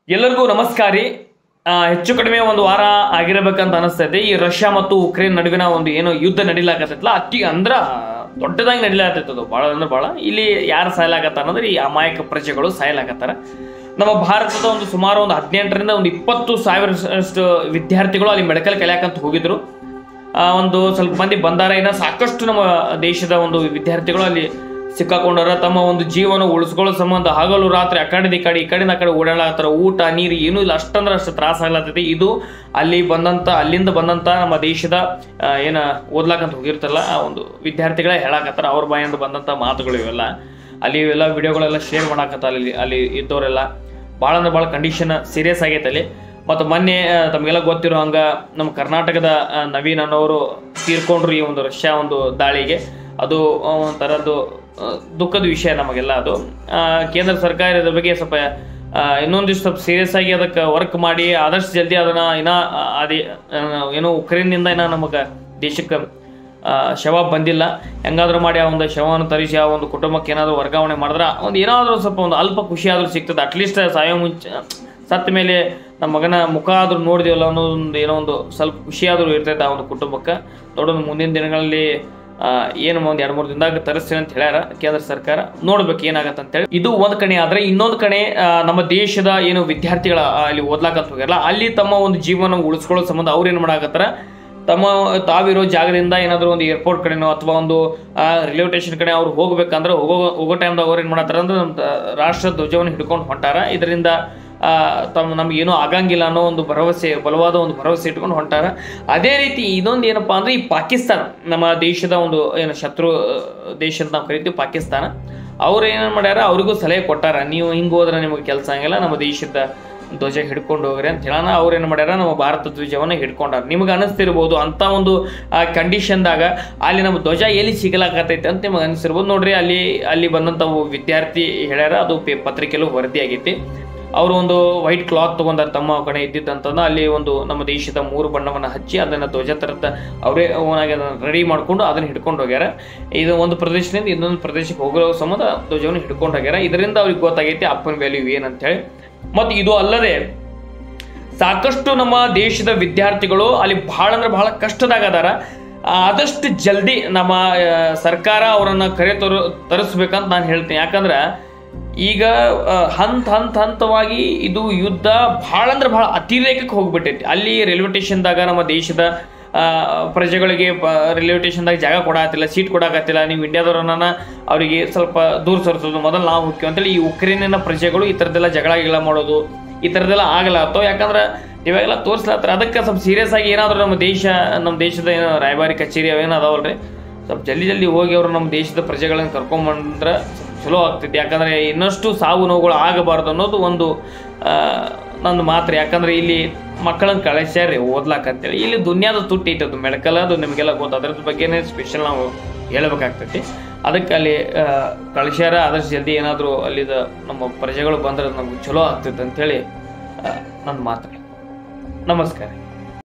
ಎಲ್ಲರಿಗೂ ನಮಸ್ಕಾರಿ ಆ, ಹೆಚ್ಚು ಕಡಿಮೆ ಒಂದು ವಾರ ಆಗಿರಬೇಕಂತ ಅನಿಸ್ತೈತಿ ಈ ರಷ್ಯಾ ಮತ್ತು ಉಕ್ರೇನ್ ನಡುವಿನ ಒಂದು ಏನೋ ಯುದ್ಧ ನಡೀಲಾಕತ್ತೈತಲ್ಲ ಅತಿ ಅಂದ್ರ ದೊಡ್ಡದಾಗಿ ನಡೀಲಾಕತ್ತೈತೆ ಅದು ಭಾಳ ಅಂದ್ರೆ ಭಾಳ ಇಲ್ಲಿ ಯಾರು ಸಾಯಲಾಕತ್ತಾರ ಅಂದ್ರೆ ಈ ಅಮಾಯಕ ಪ್ರಜೆಗಳು ಸಾಯಲಾಕತ್ತಾರ ನಮ್ಮ ಭಾರತದ ಒಂದು ಸುಮಾರು ಒಂದು ಹದಿನೆಂಟರಿಂದ ಒಂದು ಇಪ್ಪತ್ತು ಸಾವಿರಷ್ಟು ವಿದ್ಯಾರ್ಥಿಗಳು ಅಲ್ಲಿ ಮೆಡಿಕಲ್ ಕಲಿಯಾಕಂತ ಹೋಗಿದ್ರು ಆ, ಒಂದು ಸ್ವಲ್ಪ ಮಂದಿ ಬಂದಾರ ಇನ್ನ ಸಾಕಷ್ಟು ನಮ್ಮ ದೇಶದ ಒಂದು ವಿದ್ಯಾರ್ಥಿಗಳು ಅಲ್ಲಿ ಸಿಕ್ಕಾಕೊಂಡಾರ ತಮ್ಮ ಒಂದು ಜೀವನ ಉಳಿಸ್ಕೊಳ್ಳೋ ಸಂಬಂಧ ಹಗಲು ರಾತ್ರಿ ಆ ಕಡೆ ಈ ಕಡೆ ಈ ಕಡೆಯಿಂದ ಆ ಕಡೆ ಓಡಾಡತ್ತಾರ ಊಟ ನೀರು ಏನೂ ಇಲ್ಲ ಅಷ್ಟಂದ್ರೆ ಅಷ್ಟು ತ್ರಾಸ ಆಗ್ಲತ್ತೈತಿ ಇದು ಅಲ್ಲಿ ಬಂದಂತ ಅಲ್ಲಿಂದ ಬಂದಂತ ನಮ್ಮ ದೇಶದ ಆ, ಏನ ಓದ್ಲಾಕಂತ ಹೋಗಿರ್ತಲ್ಲ ಆ ಒಂದು ವಿದ್ಯಾರ್ಥಿಗಳೇ ಹೇಳಾಕತ್ತಾರ ಅವ್ರ ಬಾಯಿಂದ ಬಂದಂತ ಮಾತುಗಳು ಇವೆಲ್ಲ ಅಲ್ಲಿ ಇವೆಲ್ಲ ವಿಡಿಯೋಗಳೆಲ್ಲ ಶೇರ್ ಮಾಡಾಕತ್ತಾರ ಅಲ್ಲಿ ಅಲ್ಲಿ ಇದ್ದವರೆಲ್ಲ ಭಾಳ ಅಂದ್ರೆ ಭಾಳ ಕಂಡೀಷನ್ ಸೀರಿಯಸ್ ಆಗೈತೆ ಅಲ್ಲಿ ಮತ್ತು ಮೊನ್ನೆ ಆ, ತಮಗೆಲ್ಲ ಗೊತ್ತಿರೋ ಹಂಗ ನಮ್ಮ ಕರ್ನಾಟಕದ ಆ, ನವೀನ್ ಅನ್ನೋರು ತೀರ್ಕೊಂಡ್ರು ಈ ಒಂದು ರಷ್ಯಾ ಒಂದು ದಾಳಿಗೆ ಅದು ಆ, ಒಂಥರದ್ದು ಆ, ದುಃಖದ ವಿಷಯ ನಮಗೆಲ್ಲ ಅದು ಆ, ಕೇಂದ್ರ ಸರ್ಕಾರ ಇದ್ರ ಬಗ್ಗೆ ಸ್ವಲ್ಪ ಆ, ಇನ್ನೊಂದಿಷ್ಟು ಸ್ವಲ್ಪ ಸೀರಿಯಸ್ ಆಗಿ ಅದಕ್ಕೆ ವರ್ಕ್ ಮಾಡಿ ಆದಷ್ಟು ಜಲ್ದಿ ಅದನ್ನ ಇನ್ನ ಆ, ಅದೇ ಆ, ಏನೋ ಉಕ್ರೇನ್ನಿಂದ ಇನ್ನ ನಮಗೆ ದೇಶಕ್ಕೆ ಆ, ಶವ ಬಂದಿಲ್ಲ ಹೆಂಗಾದ್ರೂ ಮಾಡಿ ಆ ಒಂದು ಶವವನ್ನು ತರಿಸಿ ಆ ಒಂದು ಕುಟುಂಬಕ್ಕೆ ಏನಾದರೂ ವರ್ಗಾವಣೆ ಮಾಡಿದ್ರೆ ಒಂದು ಏನಾದರೂ ಸ್ವಲ್ಪ ಒಂದು ಅಲ್ಪ ಖುಷಿ ಆದರೂ ಸಿಗ್ತದೆ ಅಟ್ಲೀಸ್ಟ್ ಸಾಯೋ ಮುಂಚೆ ಸತ್ತ ಮೇಲೆ ನಮ್ಮ ಮಗನ ಮುಖ ಆದರೂ ನೋಡಿದೆವಲ್ಲ ಅನ್ನೋ ಒಂದು ಏನೋ ಒಂದು ಸ್ವಲ್ಪ ಖುಷಿ ಆದರೂ ಇರ್ತೈತೆ ಆ ಒಂದು ಕುಟುಂಬಕ್ಕೆ ನೋಡೋಣ ಮುಂದಿನ ದಿನಗಳಲ್ಲಿ ಆ, ಏನು ಒಂದು ಎರಡು ಮೂರು ದಿನದಾಗ ತರಿಸ್ತೀನಿ ಅಂತ ಹೇಳ್ಯಾರ ಕೇಂದ್ರ ಸರ್ಕಾರ ನೋಡ್ಬೇಕು ಏನಾಗತ್ತೆ ಅಂತೇಳಿ ಇದು ಒಂದು ಕಣೆ ಆದ್ರೆ ಇನ್ನೊಂದು ಕಣೆ ಆ, ನಮ್ಮ ದೇಶದ ಏನು ವಿದ್ಯಾರ್ಥಿಗಳ ಆ, ಅಲ್ಲಿ ಓದ್ಲಾಕಂತ ಹೋಗ್ಯಾರಲ್ಲ ಅಲ್ಲಿ ತಮ್ಮ ಒಂದು ಜೀವನ ಉಳಿಸ್ಕೊಳ್ಳೋ ಸಂಬಂಧ ಅವ್ರು ಏನು ಮಾಡಾಕತ್ತಾರ ತಮ್ಮ ತಾವಿರೋ ಜಾಗದಿಂದ ಏನಾದರೂ ಒಂದು ಏರ್ಪೋರ್ಟ್ ಕಡೆನೋ ಅಥವಾ ಒಂದು ರೈಲ್ವೆ ಸ್ಟೇಷನ್ ಕಡೆ ಅವ್ರು ಹೋಗ್ಬೇಕಂದ್ರೆ ಹೋಗೋ ಹೋಗೋ ಟೈಮ್ದಾಗ ಅವ್ರು ಏನು ಮಾಡತ್ತಾರ ಅಂದ್ರೆ ನಮ್ಮ ತ- ರಾಷ್ಟ್ರ ಧ್ವಜವನ್ನು ಹಿಡ್ಕೊಂಡು ಹೊಂಟಾರ ಇದರಿಂದ ಆ, ತಮ್ಮ ನಮ್ಗೆ ಏನೂ ಆಗಂಗಿಲ್ಲ ಅನ್ನೋ ಒಂದು ಭರವಸೆ ಬಲವಾದ ಒಂದು ಭರವಸೆ ಇಟ್ಕೊಂಡು ಹೊಂಟಾರ ಅದೇ ರೀತಿ ಇದೊಂದು ಏನಪ್ಪಾ ಅಂದ್ರೆ ಈ ಪಾಕಿಸ್ತಾನ ನಮ್ಮ ದೇಶದ ಒಂದು ಏನು ಶತ್ರು ಆ, ದೇಶ ಅಂತ ನಾವು ಕರಿತೀವಿ ಪಾಕಿಸ್ತಾನ ಅವ್ರು ಏನೇನು ಮಾಡ್ಯಾರ ಅವ್ರಿಗೂ ಸಲಹೆ ಕೊಟ್ಟಾರ ನೀವು ಹಿಂಗೆ ಹೋದ್ರೆ ನಿಮಗೆ ಕೆಲಸ ಆಗಿಲ್ಲ ನಮ್ಮ ದೇಶದ ಧ್ವಜ ಹಿಡ್ಕೊಂಡು ಹೋಗ್ರಿ ಅಂತ ಹೇಳೋಣ ಅವ್ರು ಏನು ಮಾಡ್ಯಾರ ನಮ್ಮ ಭಾರತ ಧ್ವಜವನ್ನು ಹಿಡ್ಕೊಂಡಾರ ನಿಮ್ಗೆ ಅನಿಸ್ತಿರ್ಬೋದು ಅಂತ ಒಂದು ಕಂಡೀಷನ್ದಾಗ ಅಲ್ಲಿ ನಮ್ಮ ಧ್ವಜ ಎಲ್ಲಿ ಸಿಗಲಾಕತೈತೆ ಅಂತ ನಿಮಗೆ ಅನಿಸಿರ್ಬೋದು ನೋಡ್ರಿ ಅಲ್ಲಿ ಅಲ್ಲಿ ಬಂದಂಥ ವಿದ್ಯಾರ್ಥಿ ಹೇಳ್ಯಾರ ಅದು ಪೇ ಪತ್ರಿಕೆಯಲ್ಲೂ ವರದಿ ಆಗೈತಿ ಅವರು ಒಂದು ವೈಟ್ ಕ್ಲಾತ್ ತಗೊಂಡಾರ ತಮ್ಮ ಕಡೆ ಇದ್ದಿದ್ದಂತಂದು ಅಲ್ಲಿ ಒಂದು ನಮ್ಮ ದೇಶದ ಮೂರು ಬಣ್ಣವನ್ನು ಹಚ್ಚಿ ಅದನ್ನು ಧ್ವಜ ತರದ ಅವರೇ ಓನಾಗಿ ಅದನ್ನು ರೆಡಿ ಮಾಡಿಕೊಂಡು ಅದನ್ನು ಹಿಡ್ಕೊಂಡು ಹೋಗ್ಯಾರ ಇದು ಒಂದು ಪ್ರದೇಶದಿಂದ ಇನ್ನೊಂದು ಪ್ರದೇಶಕ್ಕೆ ಹೋಗೋ ಸಂಬಂಧ ಧ್ವಜವನ್ನು ಹಿಡ್ಕೊಂಡು ಹೋಗ್ಯಾರ ಇದರಿಂದ ಅವ್ರಿಗೆ ಗೊತ್ತಾಗೈತಿ ಅಪ್ಪನ ವ್ಯಾಲ್ಯೂ ಏನಂತೇಳಿ ಮತ್ತು ಇದು ಅಲ್ಲದೆ ಸಾಕಷ್ಟು ನಮ್ಮ ದೇಶದ ವಿದ್ಯಾರ್ಥಿಗಳು ಅಲ್ಲಿ ಬಹಳ ಅಂದ್ರೆ ಬಹಳ ಕಷ್ಟದಾಗ ಅದಾರ ಆ, ಆದಷ್ಟು ಜಲ್ದಿ ನಮ್ಮ ಆ, ಸರ್ಕಾರ ಅವರನ್ನ ಕರೆ ತರ ತರಿಸ್ಬೇಕಂತ ನಾನು ಹೇಳ್ತೀನಿ ಯಾಕಂದ್ರೆ ಈಗ ಆ, ಹಂತ ಹಂತ ಹಂತವಾಗಿ ಇದು ಯುದ್ಧ ಬಹಳ ಅಂದ್ರೆ ಬಹಳ ಅತಿರೇಕಕ್ಕೆ ಹೋಗ್ಬಿಟ್ಟೈತಿ ಅಲ್ಲಿ ರೈಲ್ವೆ ಸ್ಟೇಷನ್ದಾಗ ನಮ್ಮ ದೇಶದ ಆ, ಪ್ರಜೆಗಳಿಗೆ ರೈಲ್ವೆ ಸ್ಟೇಷನ್ದಾಗ ಜಾಗ ಕೊಡಾಕತ್ತಿಲ್ಲ ಸೀಟ್ ಕೊಡಾಕತ್ತಿಲ್ಲ ನೀವು ಇಂಡಿಯಾದವ್ರನ್ನ ಅವರಿಗೆ ಸ್ವಲ್ಪ ದೂರ ಸರಿಸೋದು ಮೊದಲು ನಾವು ಹೋಗ್ತೀವಿ ಅಂತೇಳಿ ಈ ಉಕ್ರೇನಿನ ಪ್ರಜೆಗಳು ಈ ಥರದ್ದೆಲ್ಲ ಜಗಳ ಗಿಗಳ ಮಾಡೋದು ಈ ಥರದ್ದೆಲ್ಲ ಆಗಲಾತ್ತೋ ಯಾಕಂದ್ರೆ ಇವಾಗೆಲ್ಲ ತೋರಿಸ್ಲತ್ತಾರ ಅದಕ್ಕೆ ಸ್ವಲ್ಪ ಸೀರಿಯಸ್ ಆಗಿ ಏನಾದರೂ ನಮ್ಮ ದೇಶ ನಮ್ಮ ದೇಶದ ಏನೋ ರಾಯಭಾರಿ ಕಚೇರಿ ಅವೇನು ಅದಾವಲ್ರಿ ಸ್ವಲ್ಪ ಜಲ್ದಿ ಜಲ್ದಿ ಹೋಗಿ ಅವರು ನಮ್ಮ ದೇಶದ ಪ್ರಜೆಗಳನ್ನ ಕರ್ಕೊಂಬಂದ್ರೆ ಸ್ವಲ್ಪ ಚಲೋ ಆಗ್ತೈತಿ ಯಾಕಂದ್ರೆ ಇನ್ನಷ್ಟು ಸಾವು ನೋವುಗಳು ಆಗಬಾರ್ದು ಅನ್ನೋದು ಒಂದು ಆ, ನಂದು ಮಾತ್ರ ಯಾಕಂದ್ರೆ ಇಲ್ಲಿ ಮಕ್ಕಳನ್ನ ಕಳಿಸ್ಯಾರಿ ಓದ್ಲಾಕಂತೇಳಿ ಇಲ್ಲಿ ದುನಿಯಾದ ತುಟ್ಟಿ ಐತೆ ಅದು ಮೆಡಿಕಲ್ ಅದು ನಿಮಗೆಲ್ಲ ಗೊತ್ತು ಅದ್ರದ್ದು ಬಗ್ಗೆನೇ ಸ್ಪೆಷಲ್ ನಾವು ಹೇಳ್ಬೇಕಾಗ್ತೈತಿ ಅದಕ್ಕೆ ಅಲ್ಲಿ ಆ, ಕಳಿಸ್ಯಾರ ಆದಷ್ಟು ಜಲ್ದಿ ಏನಾದರೂ ಅಲ್ಲಿದ ನಮ್ಮ ಪ್ರಜೆಗಳು ಬಂದ್ರೆ ನಮ್ಗೆ ಚಲೋ ಆಗ್ತೈತೆ ಅಂತೇಳಿ ನನ್ನ ಮಾತು ನಮಸ್ಕಾರ